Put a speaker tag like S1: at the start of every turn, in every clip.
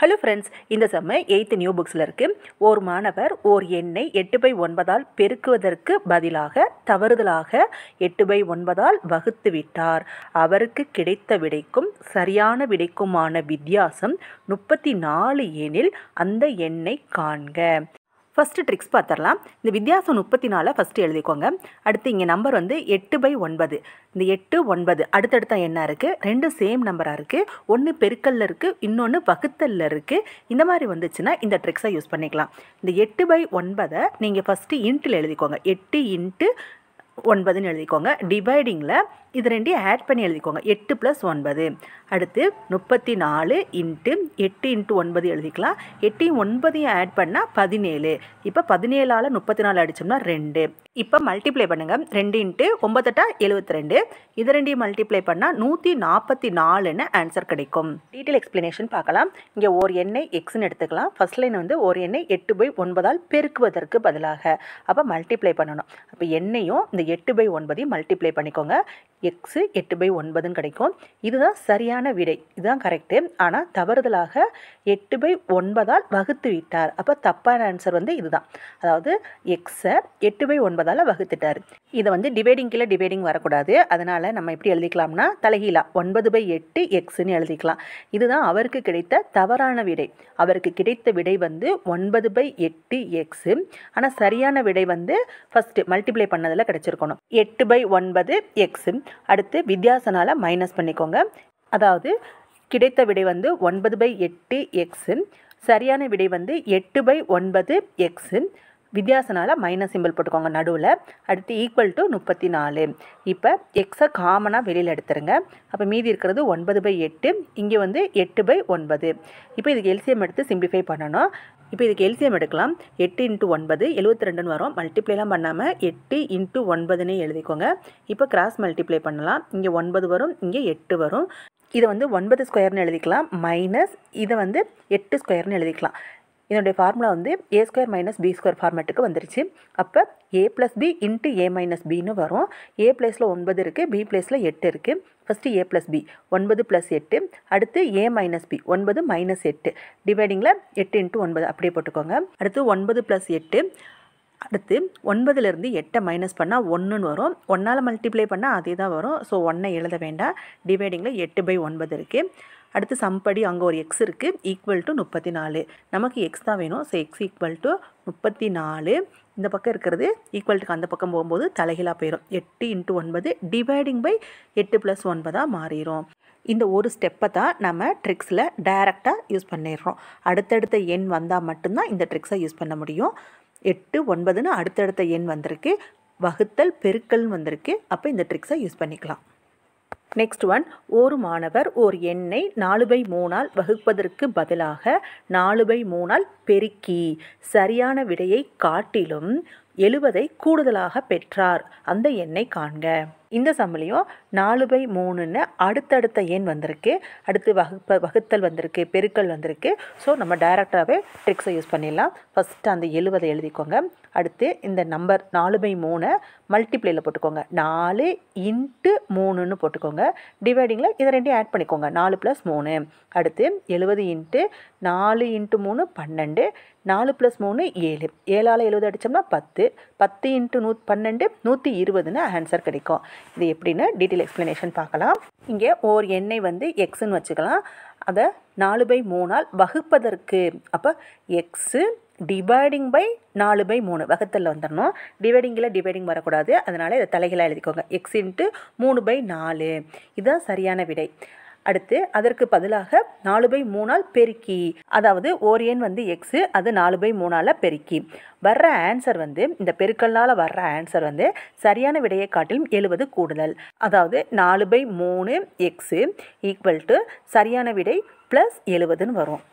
S1: hello friends இந்த செம்ம eighth new புக்ஸில் இருக்குது ஓர் மாணவர் ஓர் எண்ணை எட்டு பை ஒன்பதால் பெருக்குவதற்கு பதிலாக தவறுதலாக எட்டு பை ஒன்பதால் வகுத்து விட்டார் அவருக்கு கிடைத்த விடைக்கும் சரியான விடைக்குமான வித்தியாசம் முப்பத்தி நாலு எனில் அந்த எண்ணை காண்க ஃபஸ்ட்டு ட்ரிக்ஸ் பார்த்துடலாம் இந்த வித்தியாசம் முப்பத்தி நாலை ஃபஸ்ட்டு எழுதிக்கோங்க அடுத்து இங்கே நம்பர் வந்து எட்டு பை ஒன்பது இந்த எட்டு ஒன்பது அடுத்தடுத்த எண்ணா இருக்குது ரெண்டு சேம் நம்பராக இருக்குது ஒன்று பெருக்கல்ல இருக்குது இன்னொன்று வகுத்தல்ல இருக்குது இந்த மாதிரி வந்துச்சுன்னா இந்த ட்ரிக்ஸை யூஸ் பண்ணிக்கலாம் இந்த எட்டு பை ஒன்பதை நீங்கள் ஃபஸ்ட்டு இன்ட்டில் எழுதிக்கோங்க எட்டு இன்ட்டு ஒன்பதுன்னு எழுதிக்கோங்க டிவைடிங்கில் இது ரெண்டையும் ஆட் பண்ணி எழுதிக்கோங்க எட்டு ப்ளஸ் ஒன்பது அடுத்து முப்பத்தி நாலு இன்ட்டு எட்டு இன்ட்டு ஒன்பது எழுதிக்கலாம் எட்டையும் ஒன்பதையும் ஆட் பண்ணால் பதினேழு இப்போ பதினேழால் முப்பத்தி நாலு அடித்தோம்னா ரெண்டு இப்போ மல்டிப்ளை பண்ணுங்கள் ரெண்டு இன்ட்டு ஒம்பத்தெட்டா எழுபத்தி ரெண்டு இது ரெண்டையும் மல்டிப்ளை பண்ணால் நூற்றி நாற்பத்தி நாலுன்னு ஆன்சர் கிடைக்கும் டீட்டெயில் எக்ஸ்ப்ளனேஷன் பார்க்கலாம் இங்கே ஓர் எண்ணெய் எக்ஸ்னு எடுத்துக்கலாம் ஃபர்ஸ்ட் லைன் வந்து ஓர் எண்ணெய் எட்டு பை ஒன்பதால் பெருக்குவதற்கு பதிலாக அப்போ மல்டிப்ளை பண்ணணும் அப்போ எண்ணையும் இந்த எட்டு பை ஒன்பதையும் மல்டிப்ளை பண்ணிக்கோங்க எக்ஸு எட்டு பை ஒன்பதுன்னு கிடைக்கும் இதுதான் சரியான விடை இதுதான் கரெக்டு ஆனால் தவறுதலாக எட்டு பை ஒன்பதால் வகுத்து விட்டார் அப்போ தப்பான ஆன்சர் வந்து இதுதான் அதாவது எக்ஸை எட்டு பை ஒன்பதால் வகுத்துட்டார் இதை வந்து டிவைடிங் கீழே டிவைடிங் வரக்கூடாது அதனால் நம்ம எப்படி எழுதிக்கலாம்னா தலைகீழா ஒன்பது பை எட்டு எக்ஸ்ன்னு எழுதிக்கலாம் இதுதான் அவருக்கு கிடைத்த தவறான விடை அவருக்கு கிடைத்த விடை வந்து ஒன்பது பை எட்டு எக்ஸு ஆனால் சரியான விடை வந்து ஃபஸ்ட்டு மல்டிப்ளை பண்ணதில் கிடச்சிருக்கணும் எட்டு பை ஒன்பது எக்ஸு அடுத்து வித்தியாசனால் மைனஸ் பண்ணிக்கோங்க அதாவது கிடைத்த விடை வந்து ஒன்பது பை எட்டு எக்ஸு சரியான விடை வந்து எட்டு பை ஒன்பது எக்ஸு வித்தியாசனால் மைனஸ் சிம்பிள் போட்டுக்கோங்க நடுவில் அடுத்து ஈக்குவல் டு முப்பத்தி நாலு இப்போ எக்ஸை காமனாக வெளியில் எடுத்துருங்க அப்போ மீதி இருக்கிறது ஒன்பது பை எட்டு இங்கே வந்து எட்டு பை ஒன்பது இப்போ இதுக்கு எல்சிஎம் எடுத்து சிம்பிளிஃபை பண்ணணும் இப்போ இதுக்கு எல்சிஎம் எடுக்கலாம் எட்டு இன்ட்டு ஒன்பது எழுபத்தி ரெண்டுன்னு வரும் மல்டிப்ளைலாம் பண்ணாமல் எட்டு இன்ட்டு ஒன்பதுன்னே எழுதிக்கோங்க இப்போ கிராஸ் மல்டிப்ளை பண்ணலாம் இங்கே ஒன்பது வரும் இங்கே எட்டு வரும் இதை வந்து ஒன்பது ஸ்கொயர்னு எழுதிக்கலாம் மைனஸ் இதை வந்து எட்டு ஸ்கொயர்னு எழுதிக்கலாம் இதனுடைய ஃபார்முலா வந்து a square minus b square ஃபார்மேட்டுக்கு வந்துருச்சு அப்போ a plus b into a minus பின்னு வரும் ஏ ப்ளஸில் ஒன்பது இருக்குது பி ப்ளஸில் எட்டு இருக்குது ஃபஸ்ட்டு ஏ ப்ளஸ் பி ஒன்பது ப்ளஸ் எட்டு அடுத்து ஏ மைனஸ் பி ஒன்பது மைனஸ் எட்டு டிவைடிங்கில் எட்டு இன்ட்டு ஒன்பது அப்படியே போட்டுக்கோங்க அடுத்து ஒன்பது ப்ளஸ் எட்டு அடுத்து ஒன்பதுலேருந்து எட்டை மைனஸ் பண்ணால் ஒன்றுன்னு வரும் ஒன்றால் மல்டிப்ளை பண்ணால் அதே தான் வரும் ஸோ ஒன்றை எழுத வேண்டாம் டிவைடிங்கில் எட்டு பை ஒன்பது இருக்குது அடுத்து சம்படி அங்கே ஒரு எக்ஸ் இருக்குது ஈக்குவல் டு முப்பத்தி நாலு நமக்கு எக்ஸ் தான் வேணும் ஸோ எக்ஸ் ஈக்குவல் டு முப்பத்தி நாலு இந்த பக்கம் இருக்கிறது ஈக்குவல்ட்டுக்கு அந்த பக்கம் போகும்போது தலைகீழாக போயிடும் எட்டு இன்ட்டு ஒன்பது டிவைடிங் பை எட்டு ப்ளஸ் ஒன்பதாக மாறிடும் இந்த ஒரு ஸ்டெப்பை தான் நம்ம ட்ரிக்ஸில் டைரெக்டாக யூஸ் பண்ணிடுறோம் அடுத்தடுத்த எண் வந்தால் மட்டும்தான் இந்த ட்ரிக்ஸை யூஸ் பண்ண முடியும் எட்டு ஒன்பதுன்னு அடுத்தடுத்த எண் வந்திருக்கு வகுத்தல் பெருக்கல்னு வந்திருக்கு அப்போ இந்த ட்ரிக்ஸை யூஸ் பண்ணிக்கலாம் நெக்ஸ்ட் ஒன் ஒரு மாணவர் ஓர் எண்ணை நாலு பை மூணால் வகுப்பதற்கு பதிலாக நாலு பை மூணால் பெருக்கி சரியான விடையை காட்டிலும் எழுவதை கூடுதலாக பெற்றார் அந்த எண்ணை காண்க இந்த சம்மிலையும் நாலு பை மூணுன்னு அடுத்தடுத்த எண் வந்திருக்கு அடுத்து வகுப்ப வகுத்தல் வந்திருக்கு பெருக்கல் வந்திருக்கு ஸோ நம்ம டைரக்டாகவே ட்ரிக்ஸை யூஸ் பண்ணிடலாம் ஃபஸ்ட்டு அந்த எழுவதை எழுதிக்கோங்க அடுத்து இந்த நம்பர் நாலு பை மூணை மல்டிப்ளேயில் போட்டுக்கோங்க நாலு இன்ட்டு மூணுன்னு போட்டுக்கோங்க டிவைடிங்கில் இதை ரெண்டையும் ஆட் பண்ணிக்கோங்க நாலு ப்ளஸ் மூணு அடுத்து எழுபது இன்ட்டு நாலு இன்ட்டு மூணு பன்னெண்டு நாலு ப்ளஸ் மூணு ஏழு ஏழால் எழுபது அடித்தோம்னா பத்து பத்து இன்ட்டு நூ பன்னெண்டு நூற்றி இருபதுன்னு ஆன்சர் கிடைக்கும் இது எப்படின்னு டீட்டெயில் எக்ஸ்ப்ளனேஷன் பார்க்கலாம் இங்கே ஓர் எண்ணெய் வந்து எக்ஸுன்னு வச்சுக்கலாம் அதை நாலு பை மூணால் வகுப்பதற்கு அப்போ எக்ஸு டிவைடிங் பை நாலு பை மூணு வகுத்தலில் வந்துடணும் டிவைடிங்கில் டிவைடிங் வரக்கூடாது அதனால் இதை தலைகளாக எழுதிக்கோங்க எக்ஸ் இன்ட்டு மூணு பை நாலு இதுதான் சரியான விடை அடுத்து அதற்கு பதிலாக நாலு பை மூணால் பெருக்கி அதாவது ஓர் எண் வந்து எக்ஸு அது நாலு பை மூணால் பெருக்கி வர்ற ஆன்சர் வந்து இந்த பெருக்கல்னால் வர்ற ஆன்சர் வந்து சரியான விடையை காட்டிலும் எழுவது கூடுதல் அதாவது நாலு பை மூணு எக்ஸு ஈக்குவல் டு சரியான விடை ப்ளஸ் எழுவதுன்னு வரும்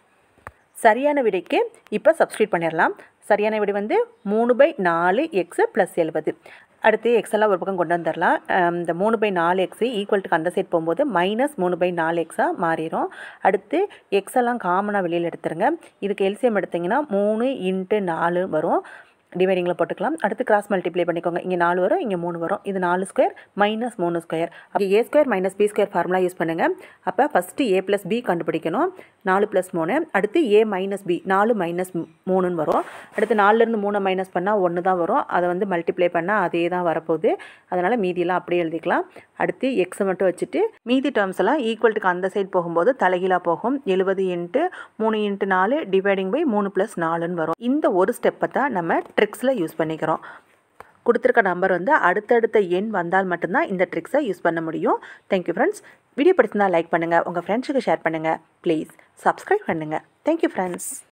S1: சரியான விடைக்கு இப்போ சப்ஸ்டியூட் பண்ணிடலாம் சரியான விடை வந்து மூணு பை நாலு எக்ஸு ப்ளஸ் எழுபது அடுத்து எக்ஸ் எல்லாம் ஒரு பக்கம் கொண்டு வந்துடலாம் இந்த மூணு பை நாலு எக்ஸு ஈக்குவல்ட்டுக்கு அந்த சைட் போகும்போது மைனஸ் மூணு பை நாலு எக்ஸாக மாறிடும் அடுத்து எக்ஸ் எல்லாம் காமனாக வெளியில் எடுத்துருங்க இதுக்கு எல்சிஎம் எடுத்திங்கன்னா மூணு இன்ட்டு நாலு வரும் டிவைடிங்கில் போட்டுக்கலாம் அடுத்து கிராஸ் மல்டிப்ளை பண்ணிக்கோங்க இங்கே நாலு வரும் இங்கே மூணு வரும் இது நாலு ஸ்கொயர் மைனஸ் மூணு ஸ்கொயர் அப்போ a square minus b square formula use பண்ணுங்கள் அப்போ ஃபஸ்ட்டு ஏ ப்ளஸ் பி கண்டுபிடிக்கணும் நாலு ப்ளஸ் மூணு அடுத்து ஏ மைனஸ் பி நாலு மைனஸ் மூணுன்னு வரும் அடுத்து நாலுலேருந்து மூணை மைனஸ் பண்ணால் ஒன்று தான் வரும் அதை வந்து மல்டிப்ளை பண்ணால் அதே தான் வரப்போகுது அதனால் மீதியெல்லாம் அப்படியே எழுதிக்கலாம் அடுத்து எக்ஸை மட்டும் வச்சுட்டு மீதி டேர்ம்ஸ் எல்லாம் ஈக்குவல்ட்டுக்கு அந்த சைடு போகும்போது தலைகீழாக போகும் எழுபது இன்ட்டு மூணு இன்ட்டு நாலு டிவைடிங் பை மூணு ப்ளஸ் நாலுன்னு வரும் இந்த ஒரு ஸ்டெப்பை தான் நம்ம ட்ரிக்ஸில் யூஸ் பண்ணிக்கிறோம் கொடுத்துருக்க நம்பர் வந்து அடுத்தடுத்த எண் வந்தால் மட்டும்தான் இந்த ட்ரிக்ஸை யூஸ் பண்ண முடியும் தேங்க்யூ ஃப்ரெண்ட்ஸ் வீடியோ பிடிச்சிருந்தால் லைக் பண்ணுங்கள் உங்கள் ஃப்ரெண்ட்ஸுக்கு ஷேர் பண்ணுங்கள் ப்ளீஸ் சப்ஸ்கிரைப் பண்ணுங்கள் தேங்க்யூ ஃப்ரெண்ட்ஸ்